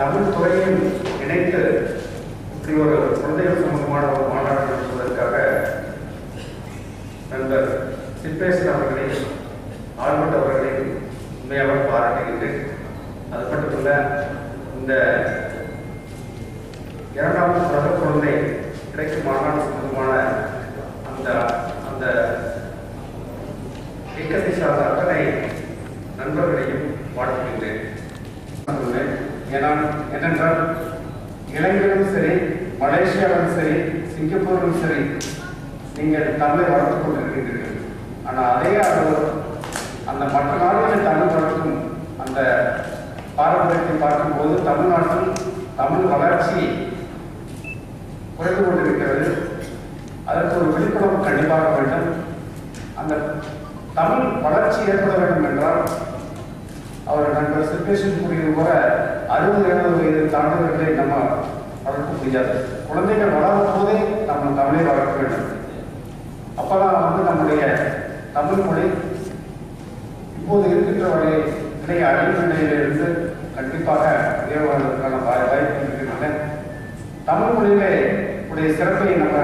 தமிழ் துறையும் இணைத்து இப்படி ஒரு குழந்தைகள் சம்பந்தமான ஒரு மாநாடு நடத்துவதற்காக நண்பர் சிற்பேசன் அவர்களை ஆல்பர்ட் அவர்களை உண்மையாக பாராட்டுகின்றேன் அது மட்டுமல்ல இந்த இரண்டாம் உலக குழந்தை கிடைக்கும் மாநாடு சம்பந்தமான அந்த அந்த இயக்கத்தை சார்ந்த அத்தனை நண்பர்களையும் வாழ்த்துகின்றேன் சொன்னேன். ஏன்னா ஏனென்றால் இலங்கையிலும் சரி மலேசியாவிலும் சரி சிங்கப்பூரிலும் சரி நீங்கள் தமிழை வளர்த்துக் கொண்டிருக்கின்றீர்கள் ஆனால் அதே அளவு அந்த மற்ற நாடுகளில் தமிழ் வளர்க்கும் அந்த பாரம்பரியத்தை பார்க்கும்போது தமிழ்நாட்டில் தமிழ் வளர்ச்சி குறைந்து கொண்டிருக்கிறது அதற்கு ஒரு விழிப்புணர்வு கண்டிப்பாக வேண்டும் அந்த தமிழ் வளர்ச்சி ஏற்பட வேண்டும் என்றால் அவர் நண்பர் சிற்பேஷன் கூறியது போல அறுபது எழுபது வயது தாண்டவர்களை நம்ம வளர்க்க முடியாது குழந்தைகள் வளரும் போதே நம்ம தமிழை வளர்க்க வேண்டும் அப்பதான் வந்து நம்முடைய தமிழ் மொழி இப்போது இருக்கின்ற வரை நிலைய அழிவு நிலையிலிருந்து கண்டிப்பாக உயர்வதற்கான வாய்- வாய்ப்பு இருக்கின்றன தமிழ் மொழியிலே உடைய சிறப்பை நம்ம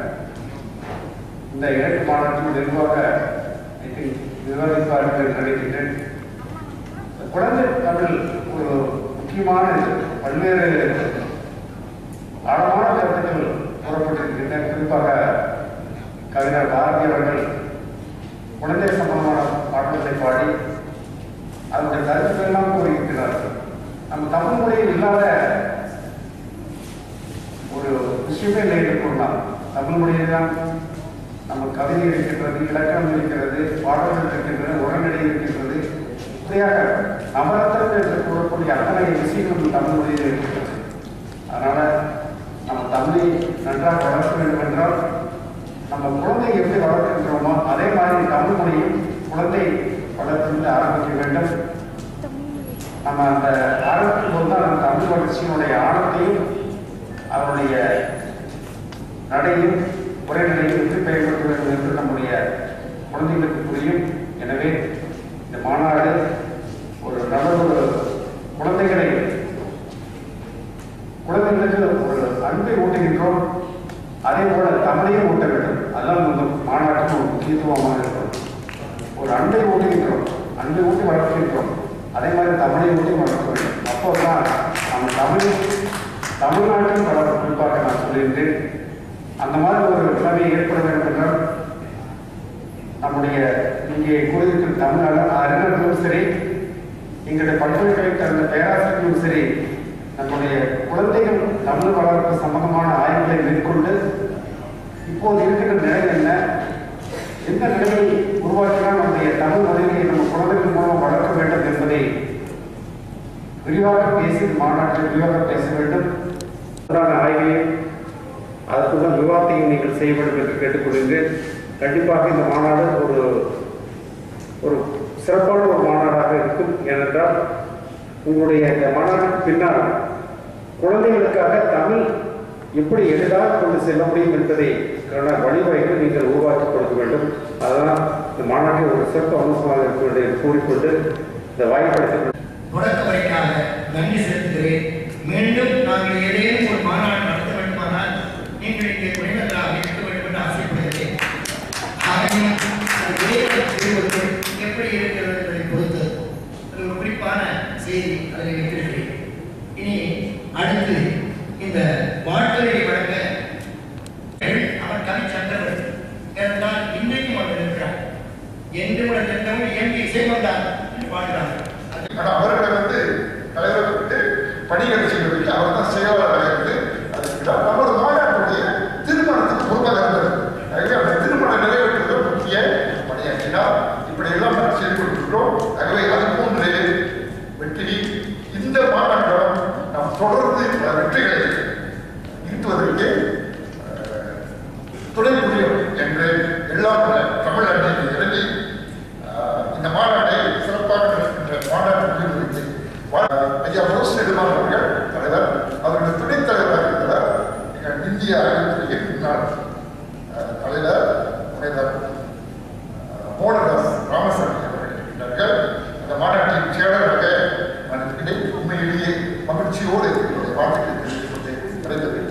இந்த இலக்கு மாநாட்டில் நிர்வாக I think விவாதிப்பார்கள் என்று நினைக்கின்றேன் இந்த குழந்தை தமிழ் ஒரு முக்கியமான இது. பல்வேறு ஆழமான கருத்துக்கள் கூறப்பட்டிருக்கின்றன குறிப்பாக கவிஞர் பாரதி அவர்கள் குழந்தை சம்பந்தமான பாடல்களை பாடி அதனுடைய கருத்துக்கள் எல்லாம் கூறியிருக்கிறார்கள் நம்ம தமிழ் மொழியில் இல்லாத ஒரு விஷயமே இல்லை என்று கூறலாம் தமிழ் மொழியில் தான் நம்ம கவிதை இருக்கின்றது இலக்கணம் இருக்கிறது பாடல்கள் இருக்கின்றன உடனடி இருக்கின்றது இப்படியாக நவரத்தினம் என்று கூறக்கூடிய அத்தனை விஷயங்களும் தமிழ் மொழியில் இருக்கின்றது அதனால நம்ம தமிழை நன்றாக வளர்க்க வேண்டும் என்றால் நம்ம குழந்தை எப்படி வளர்க்கின்றோமோ அதே மாதிரி தமிழ் மொழியும் குழந்தை வளர்ப்பிலிருந்து ஆரம்பிக்க வேண்டும் நம்ம அந்த ஆரம்பிக்கும் போது தான் அந்த தமிழ் வளர்ச்சியினுடைய ஆழத்தையும் அதனுடைய நடையும் உரைநடையும் எப்படி பயன்படுத்த வேண்டும் என்று நம்முடைய குழந்தைகளுக்கு புரியும் எனவே இந்த மாநாடு ஒரு நல்ல ஒரு குழந்தைகளை குழந்தைகளுக்கு ஒரு அன்பை ஊட்டுகின்றோம் அதே போல தமிழையும் ஊட்ட வேண்டும் அதெல்லாம் இந்த மாநாட்டுக்கு ஒரு முக்கியத்துவமாக இருக்கும் ஒரு அன்பை ஊட்டுகின்றோம் அன்பை ஊட்டி வளர்க்கின்றோம் அதே மாதிரி தமிழை ஊட்டி வளர்க்க வேண்டும் அப்போதான் நம்ம தமிழ் தமிழ்நாட்டில் வளர்க்க குறிப்பாக நான் சொல்லியிருந்தேன் அந்த மாதிரி ஒரு நிலைமை ஏற்பட வேண்டும் என்றால் நம்முடைய இங்கே கூறியிருக்கிற தமிழ் அறிஞர்களும் சரி எங்களுடைய பல்கலைக்கழக கடந்த பேராசிரியர்களும் சரி நம்முடைய குழந்தைகள் தமிழ் வளர்ப்பு சம்பந்தமான ஆய்வுகளை மேற்கொண்டு இப்போது இருக்கின்ற நிலை என்ன எந்த நிலையை உருவாக்கினால் நம்முடைய தமிழ் மொழியை நம்ம குழந்தைகள் மூலம் வளர்க்க வேண்டும் என்பதை விரிவாக பேசி மாநாட்டில் விரிவாக பேச வேண்டும் அதற்கான ஆய்வையும் அதற்குள்ள விவாதத்தையும் நீங்கள் செய்ய வேண்டும் என்று கேட்டுக்கொள்கிறேன் கண்டிப்பாக இந்த மாநாடு ஒரு ஒரு சிறப்பான ஒரு மாநாடாக இருக்கும் ஏனென்றால் உங்களுடைய இந்த மாநாட்டுக்கு பின்னால் குழந்தைகளுக்காக தமிழ் எப்படி எளிதாக கொண்டு செல்ல முடியும் என்பதை வழிவகைகள் நீங்கள் உருவாக்கி கொடுக்க வேண்டும் அதனால் இந்த மாநாட்டில் ஒரு சிறப்பு அம்சமாக இருக்கும் என்று கூறிக்கொண்டு இந்த வாய்ப்பளித்த தொடக்க வரைக்காக நன்றி செலுத்துகிறேன் மீண்டும் நாங்கள் ஏதேனும் ஒரு மாநாடு நடத்த வேண்டுமானால் நீங்கள் இங்கே துணைவர்களாக இருக்க வேண்டும் என்று ஆசைப்படுகிறேன் ஆகையும் அது இறைவன் திருவுருள் எப்படி இருக்கிறது என்பதை பொறுத்து அது ஒரு குறிப்பான செய்தி அதில் வைத்திருக்கிறேன் இனி அடுத்து இந்த வாழ்த்துறை வழங்க அவர் கவி சந்திரவர் ஏனென்றால் இன்றைக்கும் அவர் இருக்கிறார் என்று உள்ள திட்டமும் இயங்கி இசைவந்தார் என்று வாழ்கிறார் அது ஆனா அவர்களை வந்து தலைவரை விட்டு பணிகளை செய்வதற்கு அவர் தான் செயலாளராக இருந்து அதுக்கு தான் நமது மாநாட்டுடைய திருமணத்துக்கு பொறுப்பாக இருந்தது ஆகவே அந்த திருமணம் நிறைவேற்றுவது முக்கிய பணியாற்றினார் இப்படி எல்லாம் நாம் செய்து கொண்டிருக்கிறோம் ஆகவே அது போன்று வெற்றி இந்த மாநாட்டிடம் நாம் தொடர்ந்து பல வெற்றிகளை ஈட்டுவதற்கு அஹ், துணை புரியும் என்று எல்லாம் வல்ல தமிழ்நாட்டில் இறங்கி ஆஹ், இந்த மாநாட்டை சிறப்பாக நடக்கின்ற மாநாட்டு முடிவுகளுக்கு ஐயா புரோஸ் நெடுமான் அவர்கள் தலைவர் அவர்கள் துணைத் தலைவராக இருக்கிறார் எங்கள் இந்திய அறிவுத்துறையின் முன்னாள் ஆஹ், தலைவர் முனைவர் ஆஹ், மோகனதாஸ் ராமசாமி அவர்கள் இருக்கின்றார்கள் அந்த மாநாட்டின் செயலராக நான் இருக்கிறேன் உண்மையிலேயே மகிழ்ச்சியோடு என்னுடைய வாழ்த்துக்களை தெரிவித்துக் கொண்டு விடைபெறுகிறேன்